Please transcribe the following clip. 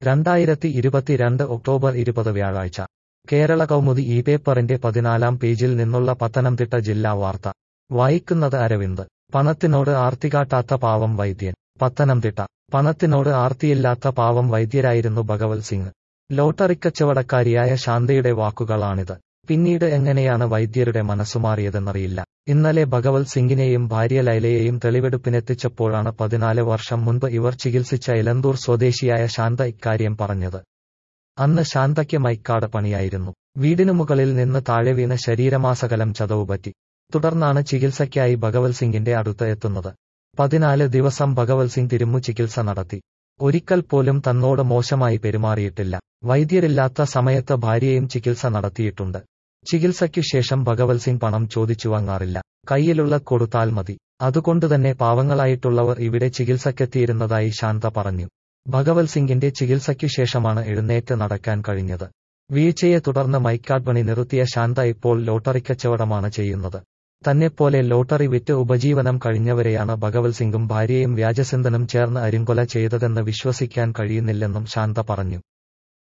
രണ്ടായിരത്തി ഇരുപത്തിരണ്ട് ഒക്ടോബർ ഇരുപത് വ്യാഴാഴ്ച കേരള കൗമുദി ഈ പേപ്പറിന്റെ പതിനാലാം പേജിൽ നിന്നുള്ള പത്തനംതിട്ട ജില്ലാ വാർത്ത വായിക്കുന്നത് അരവിന്ദ് പണത്തിനോട് ആർത്തികാട്ടാത്ത പാവം വൈദ്യൻ പത്തനംതിട്ട പണത്തിനോട് ആർത്തിയില്ലാത്ത പാവം വൈദ്യരായിരുന്നു ഭഗവത് സിംഗ് ലോട്ടറിക്കച്ചവടക്കാരിയായ ശാന്തയുടെ വാക്കുകളാണിത് പിന്നീട് എങ്ങനെയാണ് വൈദ്യരുടെ മനസ്സുമാറിയതെന്നറിയില്ല ഇന്നലെ ഭഗവത് സിംഗിനെയും ഭാര്യ ലൈലയെയും തെളിവെടുപ്പിനെത്തിച്ചപ്പോഴാണ് പതിനാല് വർഷം മുൻപ് ഇവർ ചികിത്സിച്ച ഇലന്തൂർ സ്വദേശിയായ ശാന്ത ഇക്കാര്യം പറഞ്ഞത് അന്ന് ശാന്തയ്ക്ക് മൈക്കാട് പണിയായിരുന്നു വീടിനു മുകളിൽ നിന്ന് താഴെ വീണ് ശരീരമാസകലം ചതവുപറ്റി തുടർന്നാണ് ചികിത്സയ്ക്കായി ഭഗവത് സിംഗിന്റെ അടുത്ത് എത്തുന്നത് പതിനാല് ദിവസം ഭഗവത് സിംഗ് തിരുമ്മു ചികിത്സ നടത്തി ഒരിക്കൽ പോലും തന്നോട് മോശമായി പെരുമാറിയിട്ടില്ല വൈദ്യരില്ലാത്ത സമയത്ത് ഭാര്യയും ചികിത്സ നടത്തിയിട്ടുണ്ട് ചികിത്സയ്ക്കു ശേഷം ഭഗവത് സിംഗ് പണം ചോദിച്ചു വാങ്ങാറില്ല കയ്യിലുള്ള കൊടുത്താൽ മതി അതുകൊണ്ടുതന്നെ പാവങ്ങളായിട്ടുള്ളവർ ഇവിടെ ചികിത്സക്കെത്തിയിരുന്നതായി ശാന്ത പറഞ്ഞു ഭഗവത് സിംഗിന്റെ ചികിത്സയ്ക്കു ശേഷമാണ് എഴുന്നേറ്റ് നടക്കാൻ കഴിഞ്ഞത് വീഴ്ചയെ തുടർന്ന് മൈക്കാട് പണി നിർത്തിയ ശാന്ത ഇപ്പോൾ ലോട്ടറിക്കച്ചവടമാണ് ചെയ്യുന്നത് തന്നെപ്പോലെ ലോട്ടറി വിറ്റ് ഉപജീവനം കഴിഞ്ഞവരെയാണ് ഭഗവത് സിംഗും ഭാര്യയും വ്യാജസിന്ധനും ചേർന്ന് അരിങ്കൊല ചെയ്തതെന്ന് വിശ്വസിക്കാൻ കഴിയുന്നില്ലെന്നും ശാന്ത പറഞ്ഞു